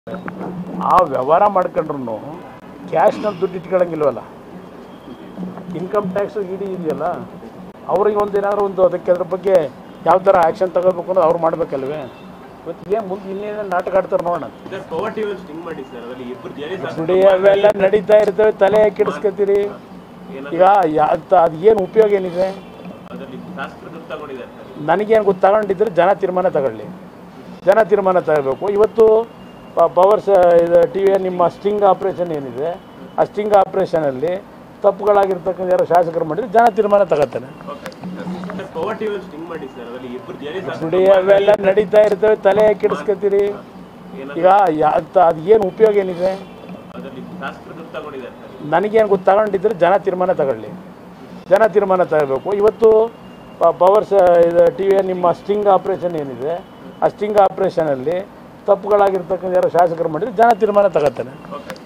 ಆ ವ್ಯವಹಾರ ಮಾಡ್ಕೊಂಡ್ರು ಕ್ಯಾಶ್ನಲ್ಲಿ ದುಡ್ಡು ಇಟ್ಕೊಳಂಗಿಲ್ವಲ್ಲ ಇನ್ಕಮ್ ಟ್ಯಾಕ್ಸ್ ಇಡಿ ಇದೆಯಲ್ಲ ಅವ್ರಿಗೆ ಒಂದು ಏನಾದ್ರು ಒಂದು ಅದಕ್ಕೆ ಅದ್ರ ಬಗ್ಗೆ ಯಾವ ಥರ ಆ್ಯಕ್ಷನ್ ತಗೋಬೇಕು ಅನ್ನೋದು ಅವ್ರು ಮಾಡಬೇಕಲ್ವೇ ಇವತ್ತು ಏನು ಮುಂದೆ ಇನ್ನೇನು ನಾಟಕ ಆಡ್ತಾರೆ ನೋಡೋಣ ಸರ್ ಪವರ್ ಟಿವಿ ಸ್ಟಿಂಗ್ ಮಾಡಿ ಸರ್ ಅದರಲ್ಲಿ ಇಬ್ಬರು ಜೆಡಿ ನೋಡಿ ಅವೆಲ್ಲ ನಡೀತಾ ಇರ್ತವೆ ತಲೆ ಕೆಡಿಸ್ಕೊತೀರಿ ಈಗ ಅದು ಅದು ಏನು ಉಪಯೋಗ ಏನಿದೆ ಅದರಲ್ಲಿ ಶಾಸಕರು ದುಡ್ಡು ತಗೊಂಡಿದ್ದಾರೆ ಸರ್ ನನಗೇನು ಗೊತ್ತು ತಗೊಂಡಿದ್ರೆ ಜನ ತೀರ್ಮಾನ ತಗೊಳ್ಳಿ ಜನ ತೀರ್ಮಾನ ತಗೋಬೇಕು ಇವತ್ತು ಪವರ್ಸ್ ಇದು ಟಿ ವಿಯ ನಿಮ್ಮ ಸ್ಟಿಂಗ್ ಆಪ್ರೇಷನ್ ಏನಿದೆ ಆ ಸ್ಟಿಂಗ್ ಆಪ್ರೇಷನಲ್ಲಿ ತಪ್ಪುಗಳಾಗಿರ್ತಕ್ಕಂಥ ಯಾರೋ ಶಾಸಕರು ಮಾಡಿದ್ರೆ ಜನ ತೀರ್ಮಾನ ತಗೋತಾನೆ okay sir power TV sting ಮಾಡಿ ಸರ್ ಅದರಲ್ಲಿ ಇಬ್ಬರು ಜೆಡಿ ನೋಡಿ ಅವೆಲ್ಲ ನಡೀತಾ ಇರ್ತವೆ ತಲೆ ಕೆಡಿಸ್ಕೊತೀರಿ ಈಗ ಅದು ಅದು ಏನು ಉಪಯೋಗ ಏನಿದೆ ಅದರಲ್ಲಿ ಶಾಸಕರು ದುಡ್ಡು ತಗೊಂಡಿದ್ದಾರೆ ಸರ್ ನನಗೇನು ಗೊತ್ತು ತಗೊಂಡಿದ್ರೆ ಜನ ತೀರ್ಮಾನ ತಗೊಳ್ಳಿ ಜನ ತೀರ್ಮಾನ ತಗೋಬೇಕು ಇವತ್ತು ಪವರ್ಸ್ ಇದು ಟಿ ವಿಯ ನಿಮ್ಮ ಸ್ಟಿಂಗ್ ಆಪ್ರೇಷನ್ ಏನಿದೆ ಆ ಸ್ಟಿಂಗ್ ಆಪ್ರೇಷನಲ್ಲಿ ತಪ್ಪುಗಳಾಗಿರ್ತಕ್ಕಂಥ ಯಾರೋ ಶಾಸಕರು ಮಾಡಿದ್ರೆ ಜನ ತೀರ್ಮಾನ ತಗೋತಾನೆ ಓಕೆ